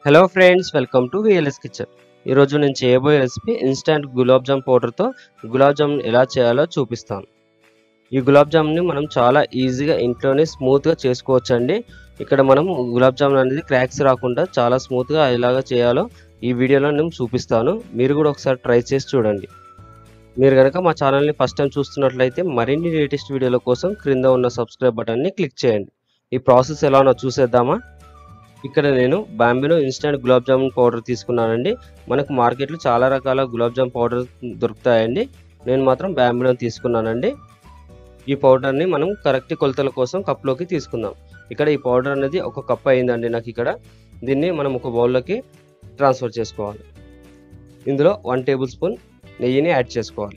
hello friends welcome to VLS kitchen ఈరోజు నేను చేయబోయే రెసిపీ ఇన్స్టంట్ గులాబ్ జామ్ పౌడర్తో గులాబ్ జామ్ ఎలా చేయాలో చూపిస్తాను ఈ గులాబ్ జామ్ని మనం చాలా ఈజీగా ఇంట్లోనే స్మూత్గా చేసుకోవచ్చండి ఇక్కడ మనం గులాబ్ జామ్ అనేది క్రాక్స్ రాకుండా చాలా స్మూత్గా ఎలాగ చేయాలో ఈ వీడియోలో నేను చూపిస్తాను మీరు కూడా ఒకసారి ట్రై చేసి చూడండి మీరు కనుక మా ఛానల్ని ఫస్ట్ టైం చూస్తున్నట్లయితే మరిన్ని లేటెస్ట్ వీడియోల కోసం క్రింద ఉన్న సబ్స్క్రైబ్ బటన్ని క్లిక్ చేయండి ఈ ప్రాసెస్ ఎలానో చూసేద్దామా ఇక్కడ నేను బాంబేలో ఇన్స్టెంట్ గులాబ్ జామున్ పౌడర్ తీసుకున్నానండి మనకు మార్కెట్లో చాలా రకాల గులాబ్ జామ్ పౌడర్ దొరుకుతాయండి నేను మాత్రం బాంబేలో తీసుకున్నానండి ఈ పౌడర్ని మనం కరెక్ట్ కొలతల కోసం కప్లోకి తీసుకుందాం ఇక్కడ ఈ పౌడర్ అనేది ఒక కప్ అయిందండి నాకు ఇక్కడ దీన్ని మనం ఒక బౌల్లోకి ట్రాన్స్ఫర్ చేసుకోవాలి ఇందులో వన్ టేబుల్ స్పూన్ నెయ్యిని యాడ్ చేసుకోవాలి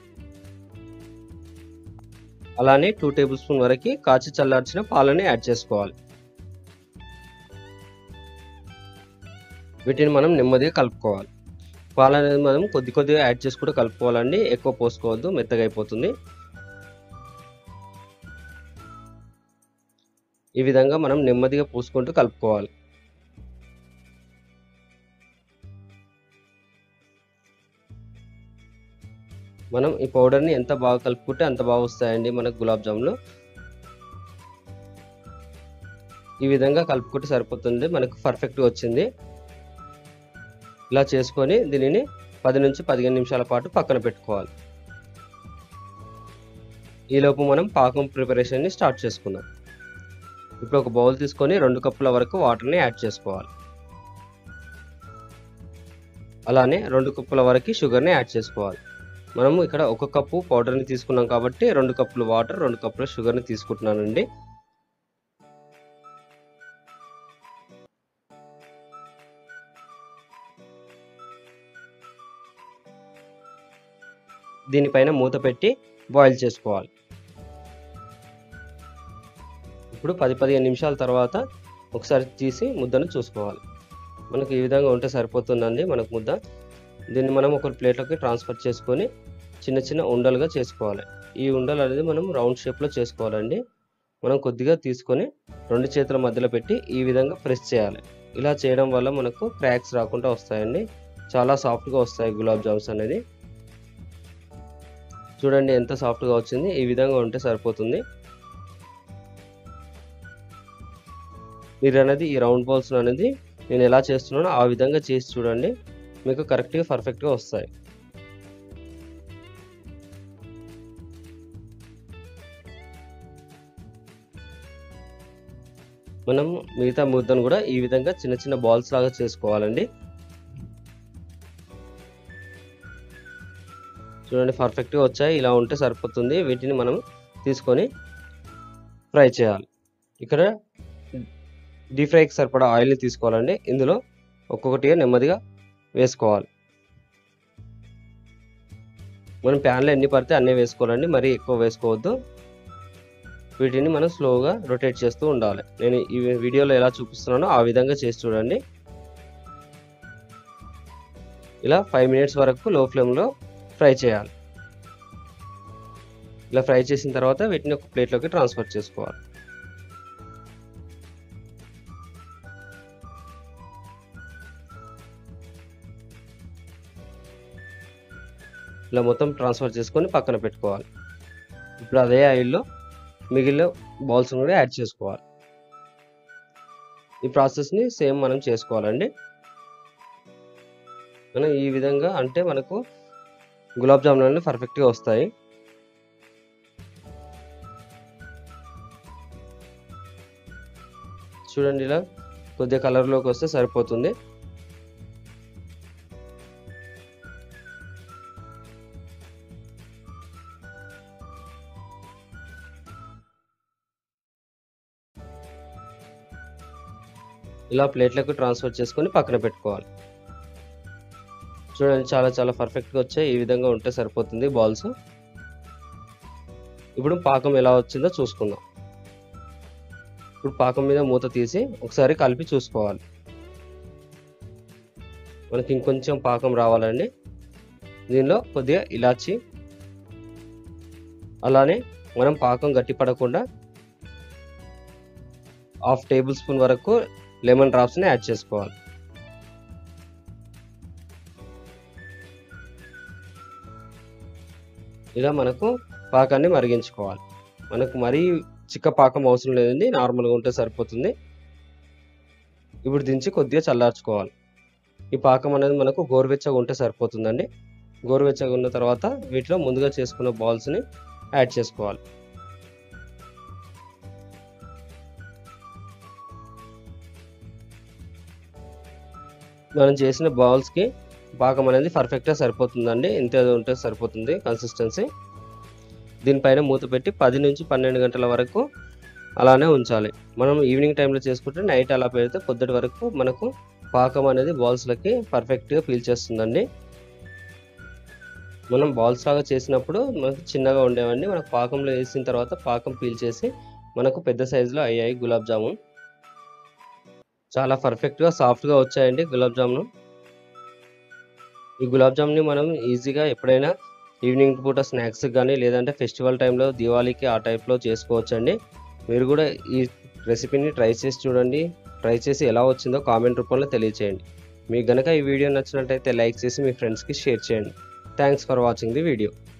అలానే టూ టేబుల్ స్పూన్ వరకు కాచి చల్లార్చిన పాలని యాడ్ చేసుకోవాలి వీటిని మనం నెమ్మదిగా కలుపుకోవాలి పాలు అనేది మనం కొద్ది కొద్దిగా యాడ్ చేసుకుంటూ కలుపుకోవాలండి ఎక్కువ పోసుకోవద్దు మెత్తగా అయిపోతుంది ఈ విధంగా మనం నెమ్మదిగా పూసుకుంటూ కలుపుకోవాలి మనం ఈ పౌడర్ని ఎంత బాగా కలుపుకుంటే అంత బాగా వస్తాయండి మనకు గులాబ్ జాములు ఈ విధంగా కలుపుకుంటే సరిపోతుంది మనకు పర్ఫెక్ట్గా వచ్చింది ఇలా చేసుకొని దీనిని పది నుంచి పదిహేను నిమిషాల పాటు పక్కన పెట్టుకోవాలి ఈలోపు మనం పాకం ప్రిపరేషన్ని స్టార్ట్ చేసుకుందాం ఇప్పుడు ఒక బౌల్ తీసుకొని రెండు కప్పుల వరకు వాటర్ని యాడ్ చేసుకోవాలి అలానే రెండు కప్పుల వరకు షుగర్ని యాడ్ చేసుకోవాలి మనము ఇక్కడ ఒక కప్పు పౌడర్ని తీసుకున్నాం కాబట్టి రెండు కప్పులు వాటర్ రెండు కప్పుల షుగర్ని తీసుకుంటున్నానండి దీనిపైన మూత పెట్టి బాయిల్ చేసుకోవాలి ఇప్పుడు పది పదిహేను నిమిషాల తర్వాత ఒకసారి తీసి ముద్దను చూసుకోవాలి మనకు ఈ విధంగా ఉంటే సరిపోతుందండి మనకు ముద్ద దీన్ని మనం ఒక ప్లేట్లోకి ట్రాన్స్ఫర్ చేసుకొని చిన్న చిన్న ఉండలుగా చేసుకోవాలి ఈ ఉండలు అనేది మనం రౌండ్ షేప్లో చేసుకోవాలండి మనం కొద్దిగా తీసుకొని రెండు చేతుల మధ్యలో పెట్టి ఈ విధంగా ప్రెస్ చేయాలి ఇలా చేయడం వల్ల మనకు క్రాక్స్ రాకుండా వస్తాయండి చాలా సాఫ్ట్గా వస్తాయి గులాబ్ జామ్స్ అనేది చూడండి ఎంత సాఫ్ట్గా వచ్చింది ఈ విధంగా ఉంటే సరిపోతుంది మీరు అనేది ఈ రౌండ్ బాల్స్ అనేది నేను ఎలా చేస్తున్నానో ఆ విధంగా చేసి చూడండి మీకు కరెక్ట్గా పర్ఫెక్ట్గా వస్తాయి మనం మిగతా ముద్దను కూడా ఈ విధంగా చిన్న చిన్న బాల్స్ లాగా చేసుకోవాలండి చూడండి పర్ఫెక్ట్గా వచ్చాయి ఇలా ఉంటే సరిపోతుంది వీటిని మనం తీసుకొని ఫ్రై చేయాలి ఇక్కడ డీప్ ఫ్రైకి సరిపడా ఆయిల్ని తీసుకోవాలండి ఇందులో ఒక్కొక్కటిగా నెమ్మదిగా వేసుకోవాలి మనం ప్యాన్లో ఎన్ని పడితే అన్నీ వేసుకోవాలండి మరీ ఎక్కువ వేసుకోవద్దు వీటిని మనం స్లోగా రొటేట్ చేస్తూ ఉండాలి నేను ఈ వీడియోలో ఎలా చూపిస్తున్నానో ఆ విధంగా చేసి చూడండి ఇలా ఫైవ్ మినిట్స్ వరకు లో ఫ్లేమ్లో ఫ్రై చేయాలి ఇలా ఫ్రై చేసిన తర్వాత వీటిని ఒక ప్లేట్లోకి ట్రాన్స్ఫర్ చేసుకోవాలి ఇలా మొత్తం ట్రాన్స్ఫర్ చేసుకొని పక్కన పెట్టుకోవాలి ఇప్పుడు అదే ఆయిల్లో మిగిలిన బౌల్స్ కూడా యాడ్ చేసుకోవాలి ఈ ప్రాసెస్ని సేమ్ మనం చేసుకోవాలండి మనం ఈ విధంగా అంటే మనకు గులాబ్ జామున్ అనేవి పర్ఫెక్ట్గా వస్తాయి చూడండి ఇలా కొద్దిగా కలర్లోకి వస్తే సరిపోతుంది ఇలా ప్లేట్లకు ట్రాన్స్ఫర్ చేసుకొని పక్కన పెట్టుకోవాలి చూడండి చాలా చాలా పర్ఫెక్ట్గా వచ్చాయి ఈ విధంగా ఉంటే సరిపోతుంది బాల్స్ ఇప్పుడు పాకం ఎలా వచ్చిందో చూసుకుందాం ఇప్పుడు పాకం మీద మూత తీసి ఒకసారి కలిపి చూసుకోవాలి మనకి ఇంకొంచెం పాకం రావాలండి దీనిలో కొద్దిగా ఇలాచి అలానే మనం పాకం గట్టి పడకుండా హాఫ్ టేబుల్ స్పూన్ వరకు లెమన్ డ్రాప్స్ని యాడ్ చేసుకోవాలి ఇలా మనకు పాకాన్ని మరిగించుకోవాలి మనకు మరీ చిక్క పాకం అవసరం లేదండి నార్మల్గా ఉంటే సరిపోతుంది ఇప్పుడు దించి కొద్దిగా చల్లార్చుకోవాలి ఈ పాకం అనేది మనకు గోరువెచ్చగా ఉంటే సరిపోతుందండి గోరువెచ్చగా ఉన్న తర్వాత వీటిలో ముందుగా చేసుకున్న బాల్స్ని యాడ్ చేసుకోవాలి మనం చేసిన బాల్స్కి పాకం అనేది పర్ఫెక్ట్గా సరిపోతుందండి ఇంత ఉంటే సరిపోతుంది కన్సిస్టెన్సీ దీనిపైన మూత పెట్టి పది నుంచి పన్నెండు గంటల వరకు అలానే ఉంచాలి మనం ఈవినింగ్ టైంలో చేసుకుంటే నైట్ అలా పెడితే పొద్దుటి వరకు మనకు పాకం అనేది బాల్స్లకి పర్ఫెక్ట్గా పీల్చేస్తుందండి మనం బాల్స్ లాగా చేసినప్పుడు మనకు చిన్నగా ఉండేవండి మనకు పాకంలో వేసిన తర్వాత పాకం పీల్చేసి మనకు పెద్ద సైజులో అయ్యాయి గులాబ్ జామున్ చాలా పర్ఫెక్ట్గా సాఫ్ట్గా వచ్చాయండి గులాబ్ జామున్ ఈ గులాబ్ జామున్ని మనం ఈజీగా ఎప్పుడైనా ఈవినింగ్ పూట స్నాక్స్ కానీ లేదంటే ఫెస్టివల్ టైంలో దివాళీకి ఆ టైప్లో చేసుకోవచ్చండి మీరు కూడా ఈ రెసిపీని ట్రై చేసి చూడండి ట్రై చేసి ఎలా వచ్చిందో కామెంట్ రూపంలో తెలియచేయండి మీకు గనక ఈ వీడియో నచ్చినట్టయితే లైక్ చేసి మీ ఫ్రెండ్స్కి షేర్ చేయండి thanks for watching the video